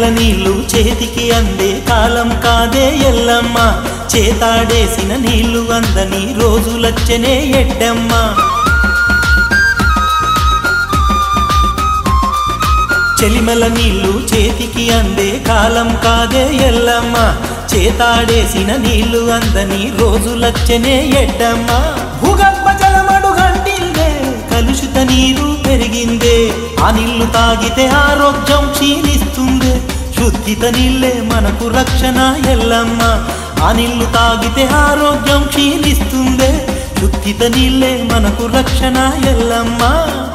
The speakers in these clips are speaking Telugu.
చెలిమెల నీళ్లు చేతికి అందే కాలం కాదే ఎల్లమ్మ చేతాడేసిన నీళ్లు అందని రోజులచ్చనే ఎడ్డమ్మ చెలిమెల నీళ్లు చేతికి అందే కాలం కాదే ఎల్లమ్మ చేతాడేసిన నీళ్లు అందని రోజులచ్చనే ఎడ్డమ్మ భూగర్భ జలమడు గంటిల్దే కలుషిత నీరు పెరిగిందే ఆ నీళ్లు తాగితే ఆరోగ్యం క్షీణిస్తుంది శుద్ధిత నీళ్ళే మనకు రక్షణ ఎల్లమ్మ ఆ నీళ్లు తాగితే ఆరోగ్యం క్షీణిస్తుందే శుద్ధిత నీళ్ళే మనకు రక్షణ ఎల్లమ్మ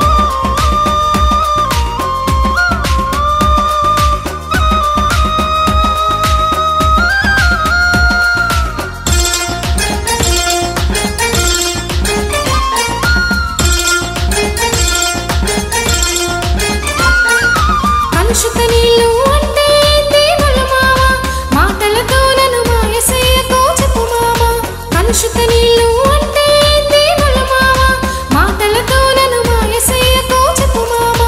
కలుషిత నీళ్ళు అంటే దేవుల మామ మాటలతో నన్ను మాయసేయతో చెప్పు మామ కలుషిత నీళ్ళు అంటే దేవుల మామ మాటలతో నన్ను మాయసేయతో చెప్పు మామ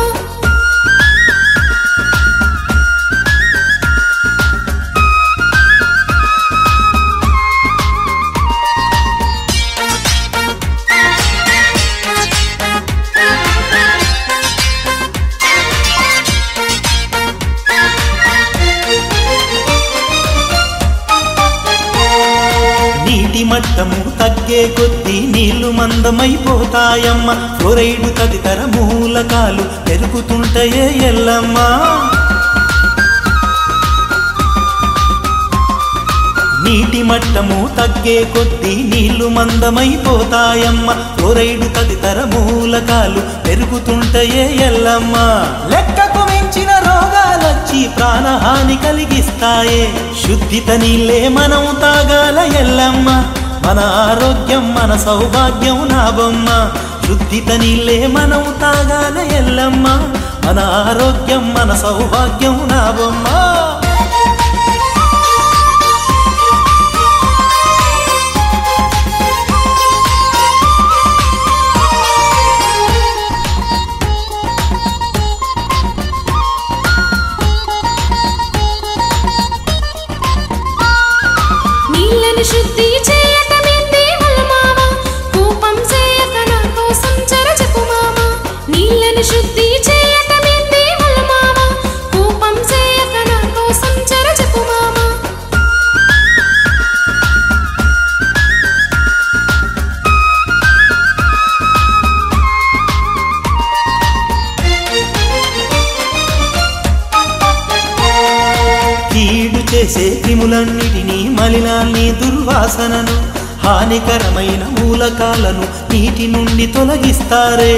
నీటి మట్టము తగ్గే కొద్దీ నీళ్లు మందమైపోతాయమ్మ ఫ్లోరైడ్ తదితర మూలకాలు పెరుగుతుంటాయే ఎల్లమ్మ నీటి మట్టము తగ్గే కొద్దీ నీళ్లు మందమైపోతాయమ్మ ఫ్లోరైడ్ తదితర మూలకాలు పెరుగుతుంటాయే ఎల్లమ్మ లెక్కకు మించిన రోగాలొచ్చి ప్రాణహాని కలిగిస్తాయే శుద్ధిత నీళ్ళే మనం తాగాల ఎల్లమ్మ మన ఆరోగ్యం మన సౌభాగ్యం నా బొమ్మ శుద్ధిత నీళ్ళే మనం తాగాల ఎల్లమ్మ మన ఆరోగ్యం మన సౌభాగ్యం నా బొమ్మ నీళ్ళని శుద్ధి చేయటమే దేవుల మామ కోపం చేయక నా కోసం చెరచకు మామ నీళ్ళని శుద్ధి చేయటమే దేవుల మామ కోపం చేయక నా కోసం చెరచకు మామ కీడు చేసే క్రిములన్నిటినీ మలినాల్ని దుర్వాసనను హానికరమైన మూలకాలను నీటి నుండి తొలగిస్తారే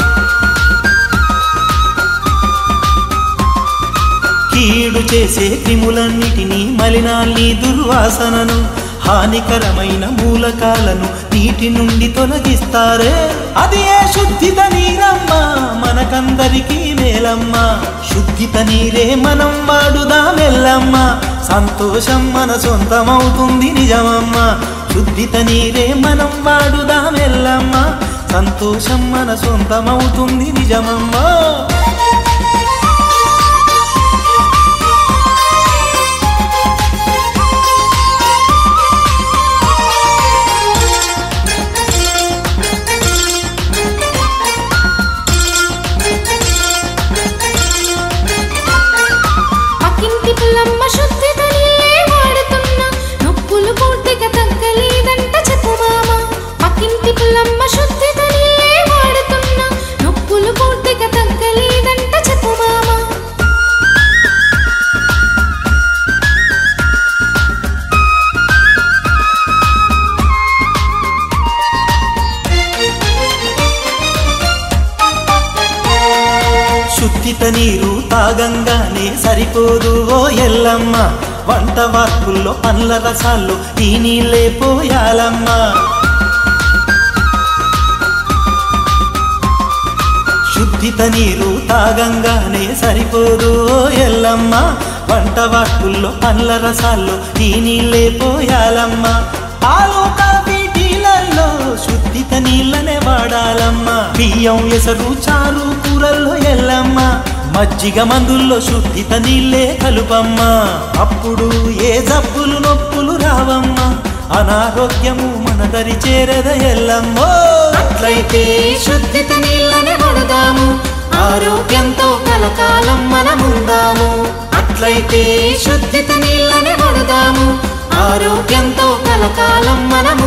కీడు చేసే క్రిములన్నిటినీ మలినాల్ని దుర్వాసనను హానికరమైన మూలకాలను నీటి నుండి తొలగిస్తారే అది ఏ శుద్ధిత నీరమ్మ మనకందరికీ మేలమ్మ శుద్ధిత నీరే మనం వాడుదామెల్లమ్మ సంతోషం మన సొంతమవుతుంది నిజమమ్మ శుద్ధిత నీరే మనం వాడుదామెల్లమ్మ సంతోషం మన సొంతమవుతుంది నిజమమ్మ పక్కింటి పుల్లమ్మ శుద్ధిత నీళ్ళే వాడుతున్నా నొప్పులు పూర్తిగా తగ్గలేదంట చెప్పు మామ పక్కింటి పుల్లమ్మ శుద్ధిత నీళ్ళే వాడుతున్నా నొప్పులు పూర్తిగా తగ్గలేదంట చెప్పు మామ శుద్ధిత నీరు తాగంగానే సరిపోదు ఓ ఎల్లమ్మ వంట వార్పుల్లో పండ్ల రసాల్లో ఈ నీళ్ళే పోయాలమ్మ శుద్ధిత నీరు తాగంగానే సరిపోదు ఓ ఎల్లమ్మ వంట వార్పుల్లో పండ్ల రసాల్లో ఈ నీళ్ళే పోయాలమ్మ పాలు కాఫీ టీలల్లో శుద్ధిత నీళ్ళనే వాడాలమ్మ బియ్యం ఎసరు చారు కూరల్లో ఎల్లమ్మ మజ్జిగ మందుల్లో శుద్ధిత నీళ్ళే కలుపమ్మా అప్పుడు ఏ జబ్బులు నొప్పులు రావమ్మా అనారోగ్యము మన దరి చేరద ఎల్లమ్మో అట్లయితే శుద్ధిత నీళ్ళని వాడదాము ఆరోగ్యంతో కలకాలం మనముందాము అట్లయితే శుద్ధిత నీళ్ళని వాడదాము ఆరోగ్యంతో కలకాలం మనం